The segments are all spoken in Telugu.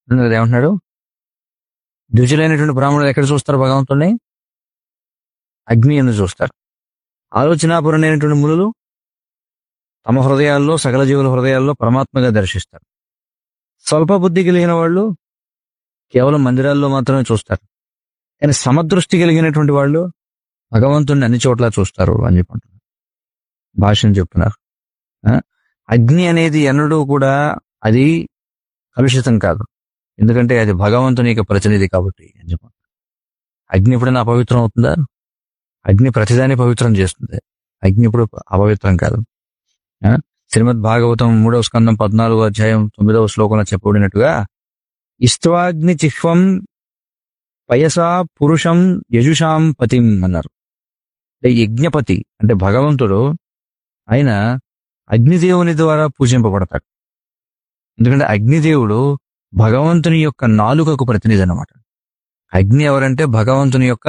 ఉంది కదా ఏమంటున్నాడు ద్విజులైనటువంటి బ్రాహ్మణులు ఎక్కడ చూస్తారు భగవంతుడిని అగ్ని అని చూస్తారు ఆలోచనాపరులైనటువంటి మునులు తమ హృదయాల్లో సకల జీవుల హృదయాల్లో పరమాత్మగా దర్శిస్తారు స్వల్ప బుద్ధి కలిగిన వాళ్ళు కేవలం మందిరాల్లో మాత్రమే చూస్తారు కానీ సమదృష్టి కలిగినటువంటి వాళ్ళు భగవంతుడిని అన్ని చోట్ల చూస్తారు అని చెప్పి అంటున్నారు భాషను చెప్తున్నారు ఆ? అగ్ని అనేది ఎన్నడూ కూడా అది కలుషితం కాదు ఎందుకంటే అది భగవంతుని యొక్క ప్రతినిధి కాబట్టి అని చెప్పి అగ్ని ఎప్పుడైనా అపవిత్రం అవుతుందా అగ్ని ప్రతిదాన్ని పవిత్రం చేస్తుంది అగ్ని ఇప్పుడు అపవిత్రం కాదు ఆ? శ్రీమద్ భాగవతం మూడవ స్కందం పద్నాలుగో అధ్యాయం తొమ్మిదవ శ్లోకంలో చెప్పబడినట్టుగా ఇష్టాగ్ని చిహ్వం పయసా పురుషం యజుషాం పతిం అన్నారు అంటే యజ్ఞపతి అంటే భగవంతుడు ఆయన అగ్నిదేవుని ద్వారా పూజింపబడతాడు ఎందుకంటే అగ్నిదేవుడు భగవంతుని యొక్క నాలుకకు ప్రతినిధి అన్నమాట అగ్ని ఎవరంటే భగవంతుని యొక్క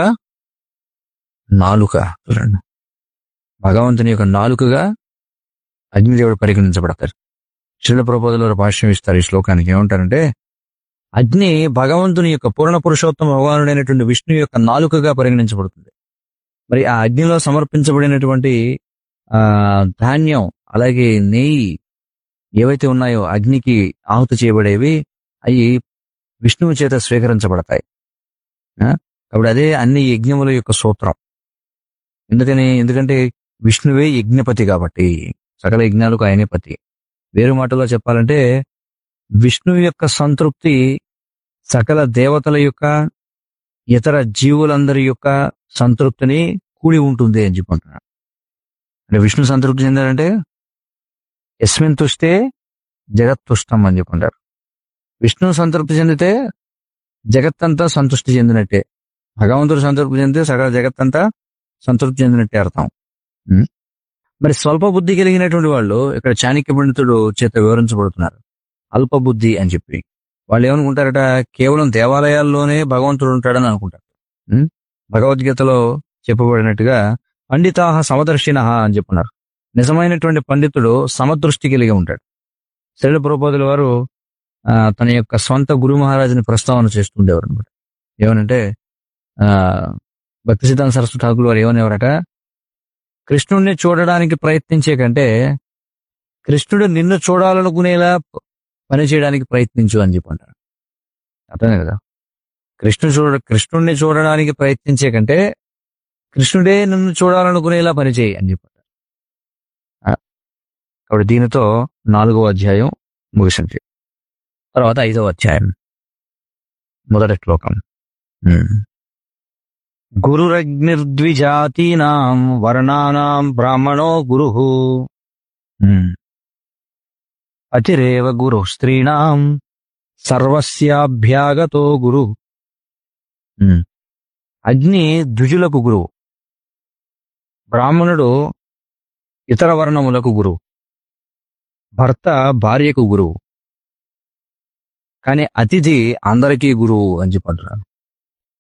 నాలుక చూడండి భగవంతుని యొక్క నాలుకగా అగ్నిదేవుడు పరిగణించబడతారు శిల ప్రబోధలో భాష్యం ఇస్తారు ఈ శ్లోకానికి ఏమంటారంటే అగ్ని భగవంతుని యొక్క పూర్ణ పురుషోత్తమ భగవానుడైనటువంటి విష్ణు యొక్క నాలుకగా పరిగణించబడుతుంది మరి ఆ అగ్నిలో సమర్పించబడినటువంటి ఆ ధాన్యం అలాగే నెయ్యి ఏవైతే ఉన్నాయో అగ్నికి ఆహుతి చేయబడేవి అవి విష్ణువు చేత స్వీకరించబడతాయి ఆ? కాబట్టి అదే అన్ని యజ్ఞముల యొక్క సూత్రం ఎందుకని ఎందుకంటే విష్ణువే యజ్ఞపతి కాబట్టి సకల యజ్ఞాలకు ఆయనే పతి వేరు మాటలో చెప్పాలంటే విష్ణువు యొక్క సంతృప్తి సకల దేవతల యొక్క ఇతర జీవులందరి యొక్క సంతృప్తిని కూడి ఉంటుంది అని చెప్పుకుంటున్నాడు అంటే విష్ణు సంతృప్తి చెందారంటే యస్మిన్ తుష్టే జగత్ తుష్టం అని చెప్పుకుంటారు విష్ణు సంతృప్తి చెందితే జగత్తంతా సంతృష్టి చెందినట్టే భగవంతుడు సంతృప్తి చెందితే సకల జగత్తంతా సంతృప్తి చెందినట్టే అర్థం ఉం? మరి స్వల్ప బుద్ధి కలిగినటువంటి వాళ్ళు ఇక్కడ చాణక్య పండితుడు చేత వివరించబడుతున్నారు అల్ప బుద్ధి అని చెప్పి వాళ్ళు ఏమనుకుంటారట కేవలం దేవాలయాల్లోనే భగవంతుడు ఉంటాడని అనుకుంటారు ఉం? భగవద్గీతలో చెప్పబడినట్టుగా పండితాహ సమదర్శిన అని చెప్పున్నారు నిజమైనటువంటి పండితుడు సమదృష్టి కలిగి ఉంటాడు శరీర ప్రబోధుల వారు ఆ, తన యొక్క సొంత గురు మహారాజుని ప్రస్తావన చేస్తుండేవారు అనమాట ఏమనంటే ఆ భక్తి సిద్ధాంత సరస్వతి ఠాకూర్ వారు ఏమనేవారట కృష్ణుడిని చూడడానికి ప్రయత్నించే కంటే కృష్ణుడు నిన్ను చూడాలనుకునేలా ప- పని చేయడానికి ప్రయత్నించు అని చెప్పి అంటారు అర్థమే కదా కృష్ణుడు చూడ కృష్ణుడిని చూడడానికి ప్రయత్నించే కంటే కృష్ణుడే నన్ను చూడాలనుకునేలా పని చేయి అని చెప్పారు ఆ, కాబట్టి దీనితో నాలుగవ అధ్యాయం ముగిసింది తర్వాత ఐదవ అధ్యాయం మొదటి శ్లోకం ఉమ్. గురురగ్నిర్ద్విజాతీనాం వర్ణానాం బ్రాహ్మణో గురు అతిరేవ గురు స్త్రీణాం సర్వస్యాభ్యాగతో గురు ఉమ్. అగ్ని ద్విజులకు గురువు బ్రాహ్మణుడు ఇతర వర్ణములకు గురువు భర్త భార్యకు గురువు కానీ అతిథి అందరికీ గురువు అని చెప్పంటున్నాను